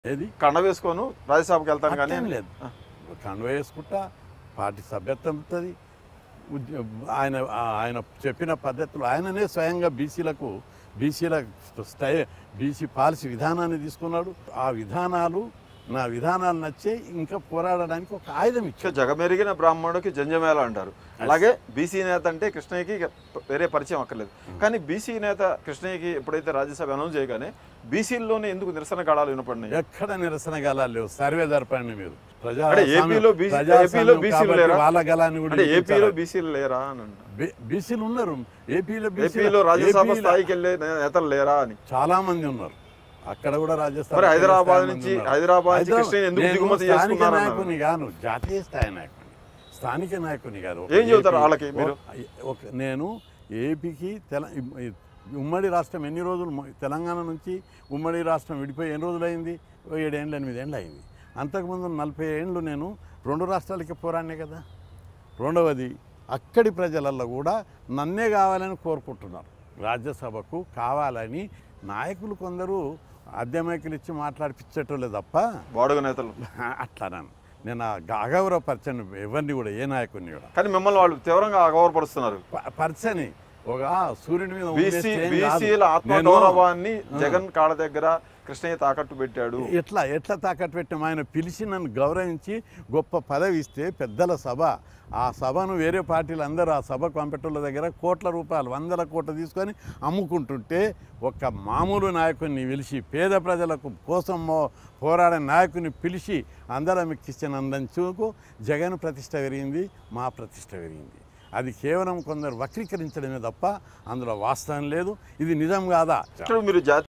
ఏది కండ వేసుకోను రాజ్యసభకి వెళ్తాను కానీ అట్లేం లేదు కండువ వేసుకుంటా పార్టీ సభ్యత్వం ఉంటుంది ఉద్య- ఆయన ఆయన చెప్పిన పద్ధతులు ఆయననే స్వయంగా బీసీలకు బీసీల స్టై బీసీ పాలసీ విధానాన్ని తీసుకున్నాడు ఆ విధానాలు నా విధానాలు నచ్చే ఇంకా పోరాడడానికి ఒక ఆయుధం ఇక ఇచ్చాడు జగమెరిగిన బ్రాహ్మణుడికి జంజమేళ అంటారు అలాగే బీసీ నేత అంటే కృష్ణయ్యకి ఇక వేరే పరిచయం అక్కర్లేదు కానీ బీసీ నేత కృష్ణయ్యకి ఎప్పుడైతే రాజ్యసభ అనౌన్స్ చేయగానే బీసీల్లోనే ఎందుకు నిరసన గడాలు వినపడినాయి ఎక్కడ నిరసన గలాలు లేవు సర్వే జరపండి మీరు ప్రజా అంటే ఏపీలో బీసీ ఏపీలో బీసీలు లేరా వాళ్ళ గలాన్ని కూడా అంటే ఏపీలో వినిపించాలి. బీసీలు లేరా అని అంటారు. బీ- బీసీలు ఉన్నారు ఏపీలో బీసీలు- ఏపీలో రాజ్యసభ ఏపీలో స్థాయికి వెళ్ళే నేతలు లేరా అని చాలా మంది ఉన్నారు అక్కడ కూడా రాజస్థాన్ మరి హైదరాబాద్ స్థాయి నుంచి- మంది ఉన్నారు. హైదరాబాద్ నుంచి హైదరాబాద్ కృష్ణని ఎందుకు నేను దిగుమతి స్థానిక చేసుకున్నారన్నారు? నాయకుని గాను జాతీయ స్థాయి నాయకుని స్థానిక నాయకుని గారు ఒక ఏం చెబుతారు ఏపీ- వాళ్ళకి మీరు? ఒక నేను ఏపీకి తెల ఉమ్మడి రాష్ట్రం ఎన్ని రోజులు మొ- తెలంగాణ నుంచి ఉమ్మడి రాష్ట్రం విడిపోయి ఎన్ని రోజులు అయింది ఓ ఏడేళ్ళు ఎనిమిదేళ్ళు అయింది అంతకుముందు నలభై ఏళ్ళు నేను రెండు రాష్ట్రాలకి పోరాడినే కదా రెండవది అక్కడి ప్రజలల్లో కూడా నన్నే కావాలని కోరుకుంటున్నారు రాజ్యసభకు కావాలని నాయకులు కొందరు అద్దె మైకులు ఇచ్చి మాట్లాడిపించేటోళ్ళే తప్ప బాడుగ నేతలు అట్లా నేను ఆ అగౌరవపరచను ఎవరిని కూడా ఏ నాయకుడిని కూడా కానీ మిమ్మల్ని వాళ్ళు తీవ్రంగా అగౌరవపరుస్తున్నారు ప- పరచని ఒక సూర్యుడి మీద బీసీ ఉమ్మేస్తే ఏం కాదు. బీసీల నేను- ఆత్మగౌరవాన్ని జగన్ కాళ్ళ దగ్గర కృష్ణయ్య తాకట్టు పెట్టాడు ఎట్లా ఎట్లా తాకట్టు పెట్టాం ఆయన పిలిచి నన్ను గౌరవించి గొప్ప పదవి ఇస్తే పెద్దల సభ ఆ సభను వేరే పార్టీలు అందరూ ఆ సభ కంపెటర్ల దగ్గర కోట్ల రూపాయలు వందల కోట్లు తీసుకొని అమ్ముకుంటుంటే ఒక మామూలు నాయకుడిని పిలిచి పేద ప్రజలకు కోసం మో- పోరాడే నాయకుని పిలిచి అందరం ఎక్కించినందుకు జగన్ ప్రతిష్ట పెరిగింది మా ప్రతిష్ట పెరిగింది అది కేవలం కొందరు వక్రీకరించడమే తప్ప అందులో వాస్తవం లేదు ఇది నిజం కాదా ఇప్పుడు మీరు జాతీయ